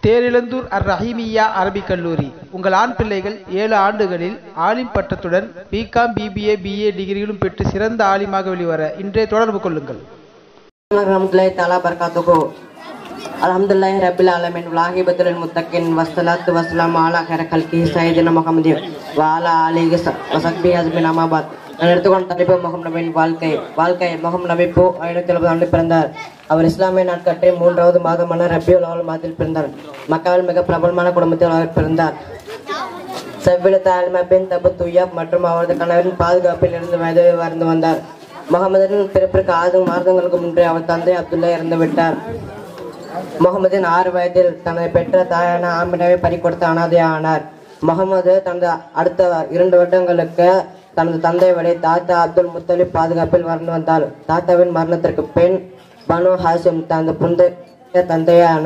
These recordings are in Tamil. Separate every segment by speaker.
Speaker 1: தேரிழந்தூர் அர் ரஹீமியா அரபிக் கல்லூரி உங்கள் ஆண் பிள்ளைகள் ஏழு ஆண்டுகளில் ஆலிம் பட்டத்துடன் பிகாம் பிபிஏ பிஏ டிகிரிகளும் பெற்று சிறந்த ஆலிமாக வெளிவர இன்றே தொடர்பு கொள்ளுங்கள்
Speaker 2: warahmatullahi taala barakatuhu. Alhamdulillah rabbil alamin walahi badrul muttaqin wassalatu wassalamu ala khair khalqi sayyidina Muhammadin wa ala alihi wa sahbihi ajmain amma ba'd. நான் எடுத்துக்கொண்ட தலைப்பு முகம் நபியின் வாழ்க்கை வாழ்க்கை முகம் நபி பூ ஐநூத்தி எழுபது ஆண்டு பிறந்தார் அவர் இஸ்லாமிய நாட்கட்டை மூன்றாவது மாதமான ரபியுல் அவல் மாதத்தில் பிறந்தார் மக்காவில் மிக பிரபலமான குடும்பத்தில் அவர் பிறந்தார் செவ்விட தாழ்மை பின் தபு துய்யாப் மற்றும் அவரது கணவரின் பாதுகாப்பில் இருந்து வயதை வாழ்ந்து வந்தார் முகமதின் பிறப்பிற்கு ஆறு மாதங்களுக்கு முன்பே அவர் தந்தை அப்துல்லா இறந்து விட்டார் முகமதின் ஆறு வயதில் தனது பெற்ற தாயான ஆமினாவை பறிகொடுத்த அனாதையானார் முகமது தனது அடுத்த இரண்டு வருடங்களுக்கு தனது தந்தை வரை தாத்தா அப்துல் முத்தலிப் பாதுகாப்பில் வளர்ந்து வந்தார் தாத்தாவின் மரணத்திற்கு பின் பனு ஹாசிம் தனது புந்தைய தந்தையான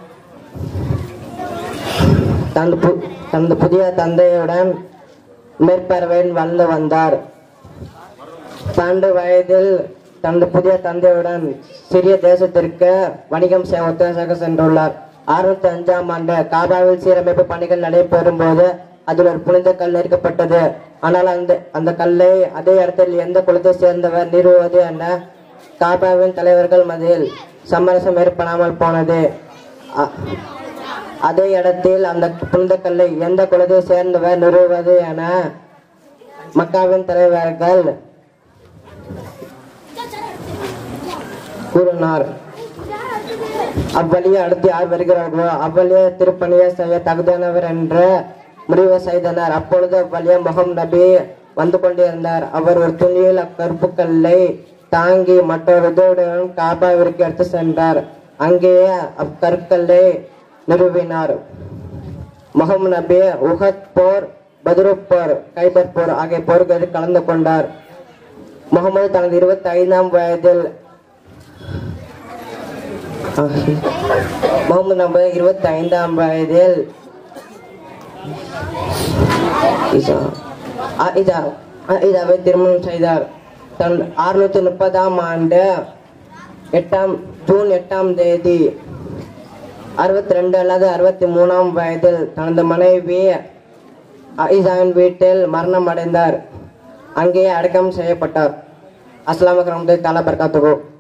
Speaker 2: தனது பு தனது புதிய தந்தையுடன் மேற்பார்வையில் வளர்ந்து வந்தார் பன்னெண்டு வயதில் தனது புதிய தந்தையுடன் சிறிய தேசத்திற்கு வணிகம் செய்ய ஒத்தாசையாக சென்றுள்ளார் அறுநூத்தி அஞ்சாம் ஆண்டு காபாவில் சீரமைப்பு பணிகள் நடைபெறும் போது அதில் ஒரு புனித கல் நிற்கப்பட்டது ஆனால் அந்த அந்த கல்லை அதே இடத்தில் எந்த குலத்தை சேர்ந்தவர் நிறுவுவது என காபாவின் தலைவர்கள் மத்தியில் சமரசம் ஏற்படாமல் போனது அ- அதே இடத்தில் அந்த புனித கல்லை எந்த குலத்தை சேர்ந்தவர் நிறுவுவது என மக்காவின் தலைவர்கள் கூறினார் அவ்வழியே அடுத்து யார் வருகிறார்களோ அவ்வழியே திருப்பணியை செய்ய தகுதியானவர் என்று முடிவு செய்தனர் அப்பொழுது அவ்வழியே முகம் நபி வந்து கொண்டிருந்தார் அவர் ஒரு துணியில் அக்கருப்புக்கல்லை தாங்கி மற்றொரு இதோடுடன் காபாவிற்கு எடுத்து சென்றார் அங்கேயே அக்கற்கல்லை நிறுவினார் முகம் நபி உஹத் போர் பத்ருப் போர் கைபர் போர் ஆகிய போர்களில் கலந்து கொண்டார் முகமது தனது இருபத்தி ஐந்தாம் வயதில் முகமது நபர் இருபத்தி ஐந்தாம் வயதில் இசா- ஆயிஷா ஆயிஷாவை திருமணம் செய்தார் தன் அறுநூத்தி முப்பதாம் ஆண்டு எட்டாம் ஜூன் எட்டாம் தேதி அறுபத்தி ரெண்டு அல்லது அறுபத்தி மூணாம் வயதில் தனது மனைவி ஆயிஷாவின் வீட்டில் மரணம் அடைந்தார் அங்கேயே அடக்கம் செய்யப்பட்டார் அஸ்லாம் வரமத்துல்லாஹி தஆலா பரகாத்துஹு